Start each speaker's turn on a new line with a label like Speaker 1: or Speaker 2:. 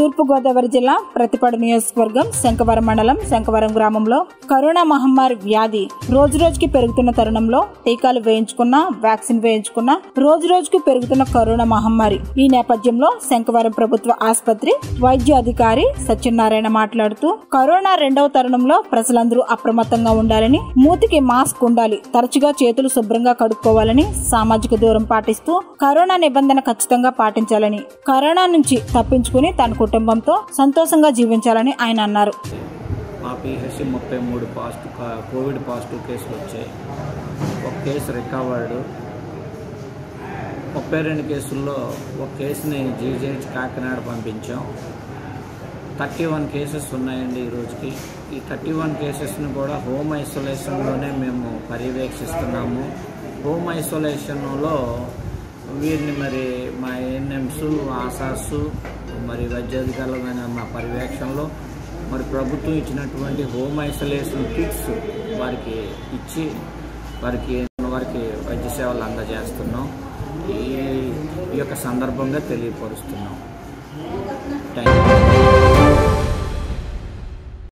Speaker 1: తూర్పుగోదావరి జిల్లా ప్రతిపాడు నియోజకవర్గం శంకవరం మండలం శంకవరం గ్రామంలో కరోనా మహమ్మారి వ్యాధి రోజు రోజుకి పెరుగుతున్న తరుణంలో టీకాలు వేయించుకున్న వ్యాక్సిన్ వేయించుకున్న రోజు రోజుకు పెరుగుతున్న కరోనా మహమ్మారి ఈ నేపథ్యంలో శంకవరం ప్రభుత్వ ఆసుపత్రి వైద్య అధికారి సత్యనారాయణ మాట్లాడుతూ కరోనా రెండవ తరుణంలో ప్రజలందరూ అప్రమత్తంగా ఉండాలని మూతికి మాస్క్ ఉండాలి తరచుగా చేతులు శుభ్రంగా కడుక్కోవాలని సామాజిక దూరం పాటిస్తూ కరోనా నిబంధన ఖచ్చితంగా పాటించాలని కరోనా నుంచి తప్పించుకుని తన కుటుంబంతో సంతోషంగా జీవించాలని ఆయన అన్నారు
Speaker 2: మా పిహెచ్సి ముప్పై మూడు పాజిటివ్ కా- కోవిడ్ పాజిటివ్ కేసులు వచ్చాయి ఒక కేసు రికవర్డ్ ముప్పై రెండు కేసుల్లో ఒక కేసుని జీజీహెచ్ కాకినాడ పంపించాం థర్టీ వన్ కేసెస్ ఉన్నాయండి ఈ రోజుకి ఈ థర్టీ వన్ కేసెస్ని కూడా హోమ్ ఐసోలేషన్లోనే మేము పర్యవేక్షిస్తున్నాము హోమ్ ఐసోలేషన్లో వీరిని మరి మా ఏఎన్ఎంస్ ఆసాస్ మరి వైద్యాధికారులమైన మా పర్యవేక్షణలో మరి ప్రభుత్వం ఇచ్చినటువంటి హోమ్ ఐసోలేషన్ కిట్స్ వారికి ఇచ్చి వారికి వారికి వైద్య సేవలు అందజేస్తున్నాం ఈ ఈ యొక్క సందర్భంగా తెలియపరుస్తున్నాం థ్యాంక్ యూ